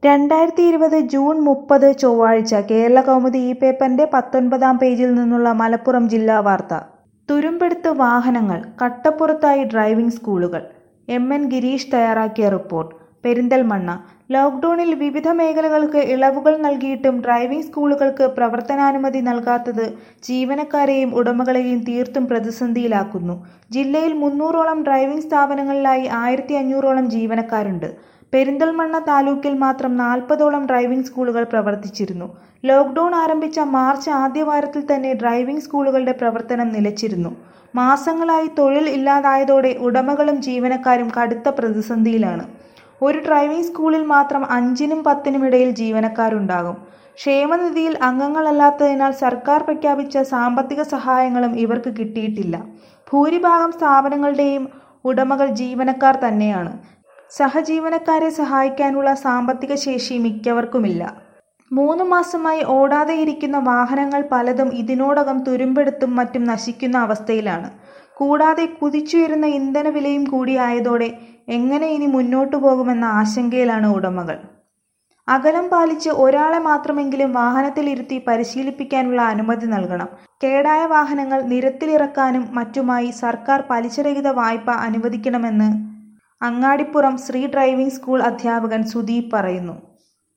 രണ്ടായിരത്തി ഇരുപത് ജൂൺ മുപ്പത് ചൊവ്വാഴ്ച കേരളകൗമുദി ഈ പേപ്പറിന്റെ പത്തൊൻപതാം പേജിൽ നിന്നുള്ള മലപ്പുറം ജില്ലാ വാർത്ത തുരുമ്പെടുത്ത് വാഹനങ്ങൾ കട്ടപ്പുറത്തായി ഡ്രൈവിംഗ് സ്കൂളുകൾ എം എൻ ഗിരീഷ് തയ്യാറാക്കിയ റിപ്പോർട്ട് പെരിന്തൽമണ്ണ ലോക്ഡൌണിൽ വിവിധ മേഖലകൾക്ക് ഇളവുകൾ നൽകിയിട്ടും ഡ്രൈവിംഗ് സ്കൂളുകൾക്ക് പ്രവർത്തനാനുമതി നൽകാത്തത് ജീവനക്കാരെയും ഉടമകളെയും തീർത്തും പ്രതിസന്ധിയിലാക്കുന്നു ജില്ലയിൽ മുന്നൂറോളം ഡ്രൈവിംഗ് സ്ഥാപനങ്ങളിലായി ആയിരത്തി അഞ്ഞൂറോളം ജീവനക്കാരുണ്ട് പെരിന്തൽമണ്ണ താലൂക്കിൽ മാത്രം നാൽപ്പതോളം ഡ്രൈവിംഗ് സ്കൂളുകൾ പ്രവർത്തിച്ചിരുന്നു ലോക്ഡൌൺ ആരംഭിച്ച മാർച്ച് ആദ്യവാരത്തിൽ തന്നെ ഡ്രൈവിംഗ് സ്കൂളുകളുടെ പ്രവർത്തനം നിലച്ചിരുന്നു മാസങ്ങളായി തൊഴിൽ ഇല്ലാതായതോടെ ഉടമകളും ജീവനക്കാരും കടുത്ത പ്രതിസന്ധിയിലാണ് ഒരു ഡ്രൈവിംഗ് സ്കൂളിൽ മാത്രം അഞ്ചിനും പത്തിനും ഇടയിൽ ജീവനക്കാരുണ്ടാകും ക്ഷേമനിധിയിൽ അംഗങ്ങളല്ലാത്തതിനാൽ സർക്കാർ പ്രഖ്യാപിച്ച സാമ്പത്തിക സഹായങ്ങളും ഇവർക്ക് കിട്ടിയിട്ടില്ല ഭൂരിഭാഗം സ്ഥാപനങ്ങളുടെയും ഉടമകൾ ജീവനക്കാർ തന്നെയാണ് സഹജീവനക്കാരെ സഹായിക്കാനുള്ള സാമ്പത്തിക ശേഷി മിക്കവർക്കുമില്ല മൂന്ന് മാസമായി ഓടാതെ ഇരിക്കുന്ന വാഹനങ്ങൾ പലതും ഇതിനോടകം തുരുമ്പെടുത്തും മറ്റും നശിക്കുന്ന അവസ്ഥയിലാണ് കൂടാതെ കുതിച്ചുയരുന്ന ഇന്ധനവിലയും കൂടിയായതോടെ എങ്ങനെ ഇനി മുന്നോട്ടു പോകുമെന്ന ആശങ്കയിലാണ് ഉടമകൾ അകലം പാലിച്ച് ഒരാളെ മാത്രമെങ്കിലും വാഹനത്തിലിരുത്തി പരിശീലിപ്പിക്കാനുള്ള അനുമതി നൽകണം കേടായ വാഹനങ്ങൾ നിരത്തിലിറക്കാനും മറ്റുമായി സർക്കാർ പലിശരഹിത വായ്പ അനുവദിക്കണമെന്ന് അങ്ങാടിപ്പുറം ശ്രീ ഡ്രൈവിംഗ് സ്കൂൾ അധ്യാപകൻ സുദീപ് പറയുന്നു